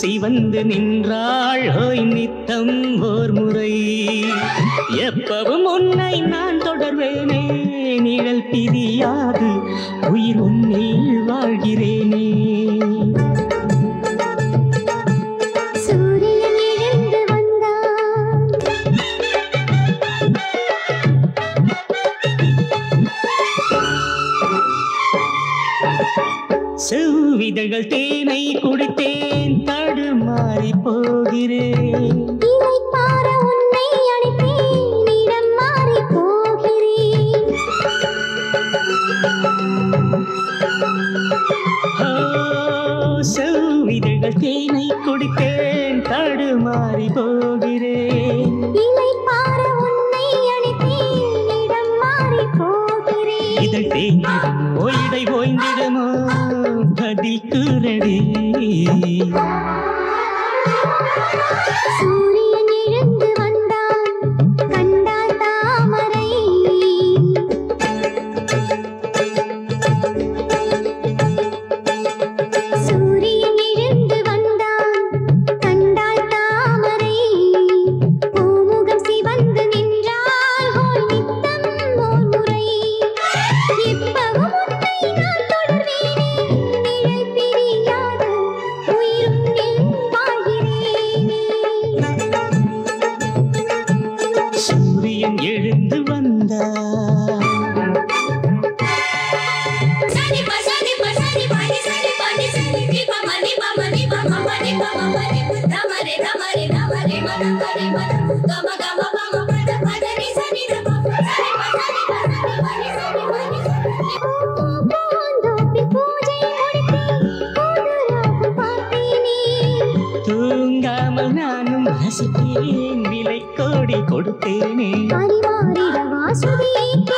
சிவந்து நின்றாள் ஓய் நித்தம் ஓர் முறை எப்பவும் உன்னை நான் தொடர்வேனே நிழல் பிரியாது உயிர் உன்னில் வாழ்கிறேனே சூரியன் எழுந்து வந்தான் செவ்விதழ்கள் தேனை குடித்தேன் தடுமாறி போகிறேன் இதை பார உன்னை அழைத்தேன் இடம் மாறி போகிறேன் ஓ, செவ்விதழ்கள் தேனை குடித்தேன் தடுமாறி போகிறேன் இலை பார உன்னை அழைத்தேன் இடம் மாறி போகிறேன் இதழ் தேங்கிடும் ஓய்டை ஓய்ந்திடுமோ பதில் கூறடி சூரியன் எழுந்து வந்தான் கண்டார் தாமரை சூரியன் எழுந்து வந்தான் கண்டார் தாமரை பூமுகம் சிவந்து நின்றால் போல் நித்தம் ஓர் முறை இப்பவும் உன்னை நான் தொடர்வேனே நிழல் பிரியாது உயிரும் என் வாழ்கிறேனே சூரியன் எழுந்து வந்தார் சரி ப சரி ப சரி பனி சரி பனி சரி தி ப மனி ப மனி ப ம மனி ப ம மனி ப த மரி த மரி த மரி ம த மரி ம த க ம க ம ப ம ப த ப த ni சரி த ப சரி ப சரி ப சரி பனி சரி பனி சரி பூந்தோப்பில் பூஜை முடித்தேன் புதுராகம் பார்த்தேனே தூங்காமல் நானும் ரசித்தேன் விலை கோடி கொடுத்தேனே அறிவாரிட வாசுதியை